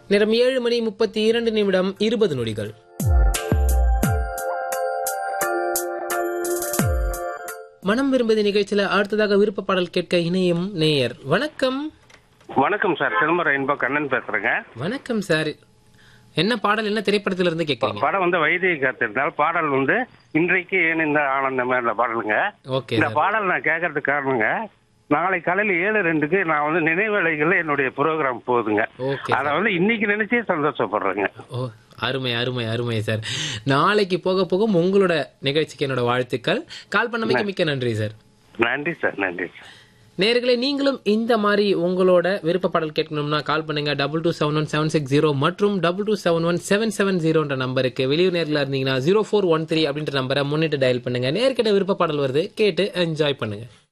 நேரம் ஏழு மணி முப்பத்தி இரண்டு நிமிடம் இருபது நொடிகள் மனம் விரும்புதி நிகழ்ச்சியில அடுத்ததாக விருப்ப பாடல் கேட்க இணையும் நேயர் வணக்கம் வணக்கம் சார் சிதம்பரம் ரெயின்போ கண்ணன் பேசுறேங்க வணக்கம் சார் என்ன பாடல் என்ன திரைப்படத்துல இருந்து கேட்கறீங்க படம் வந்து வைத்திய காத்திருந்தால் பாடல் வந்து இன்றைக்கு ஏன் இந்த ஆனந்தம் இந்த பாடலுங்க ஓகே இந்த சார் பாடல் நான் கேட்கறதுக்கு காரணங்க நாளை காலையில ஏழு ரெண்டுக்கு நான் வந்து நினைவேளைகள்ல என்னுடைய ப்ரோக்ராம் போகுதுங்க ஓகே அதை வந்து இன்னைக்கு நினைச்சே சந்தோஷப்படுறேங்க ஓ அருமை அருமை அருமை சார் நாளைக்கு போக போக உங்களோட நிகழ்ச்சிக்கு என்னோட வாழ்த்துக்கள் கால் பண்ணமைக்கு மிக்க நன்றி சார் நன்றி சார் நன்றி சார் நேர்களே நீங்களும் இந்த மாதிரி உங்களோட விருப்ப பாடல் கேட்கணும்னா கால் பண்ணுங்க double two seven one seven six zero மற்றும் double two seven one seven seven ஜீரோன்ற நம்பருக்கு வெளியூர் நேரில் இருந்தீங்கன்னா ஜீரோ ஃபோர் ஒன் த்ரீ அப்படின்ற நம்பரை முன்னிட்டு டயல் பண்ணுங்க நேர்கிட்ட விருப்ப பாடல் வருது கேட்டு என்ஜாய் பண்ணுங்க